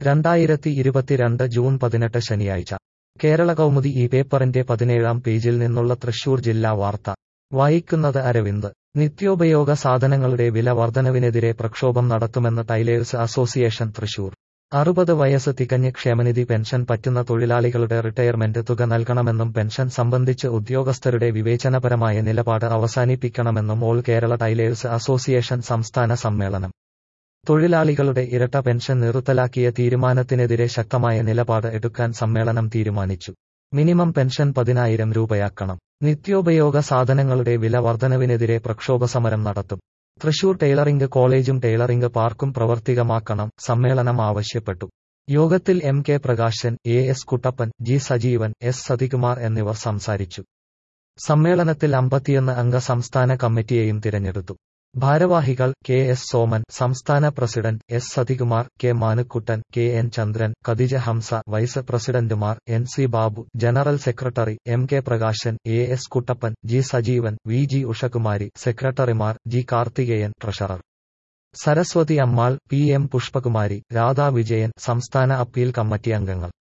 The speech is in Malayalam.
രണ്ടായിരത്തി ഇരുപത്തിരണ്ട് ജൂൺ പതിനെട്ട് ശനിയാഴ്ച കേരള കൗമുദി ഈ പേപ്പറിന്റെ പതിനേഴാം പേജിൽ നിന്നുള്ള തൃശൂർ ജില്ലാ വാർത്ത വായിക്കുന്നത് അരവിന്ദ് നിത്യോപയോഗ സാധനങ്ങളുടെ വില വർധനവിനെതിരെ പ്രക്ഷോഭം നടത്തുമെന്ന് ടൈലേഴ്സ് അസോസിയേഷൻ തൃശൂർ അറുപത് വയസ്സ് തികഞ്ഞ് ക്ഷേമനിധി പെൻഷൻ പറ്റുന്ന തൊഴിലാളികളുടെ റിട്ടയർമെന്റ് തുക നൽകണമെന്നും പെൻഷൻ സംബന്ധിച്ച് ഉദ്യോഗസ്ഥരുടെ വിവേചനപരമായ നിലപാട് അവസാനിപ്പിക്കണമെന്നും ഓൾ കേരള ടൈലേഴ്സ് അസോസിയേഷൻ സംസ്ഥാന സമ്മേളനം തൊഴിലാളികളുടെ ഇരട്ട പെൻഷൻ നിർത്തലാക്കിയ തീരുമാനത്തിനെതിരെ ശക്തമായ നിലപാട് എടുക്കാൻ സമ്മേളനം തീരുമാനിച്ചു മിനിമം പെൻഷൻ പതിനായിരം രൂപയാക്കണം നിത്യോപയോഗ സാധനങ്ങളുടെ വില വർധനവിനെതിരെ പ്രക്ഷോഭ സമരം നടത്തും തൃശൂർ ടൈലറിംഗ് കോളേജും ടൈലറിംഗ് പാർക്കും പ്രവർത്തികമാക്കണം സമ്മേളനം ആവശ്യപ്പെട്ടു യോഗത്തിൽ M K Prakashan A S Kuttappan G Sajeevan S Sathikumar എന്നിവർ സംസാരിച്ചു സമ്മേളനത്തിൽ അമ്പത്തിയൊന്ന് അംഗ സംസ്ഥാന കമ്മിറ്റിയെയും തിരഞ്ഞെടുത്തു ഭാരവാഹികൾ കെ എസ് സോമൻ സംസ്ഥാന president S Sathikumar K Manukuttan K N Chandran Khadija Hamsa vice പ്രസിഡന്റുമാർ N C Babu general secretary M K Prakashan A S Kuttappan G Sajeevan V G Ushakumari സെക്രട്ടറിമാർ G Karthikeyan treasurer Saraswathi Ammal P M Pushpakumari Radha Vijayan സംസ്ഥാന അപ്പീൽ കമ്മിറ്റി അംഗങ്ങൾ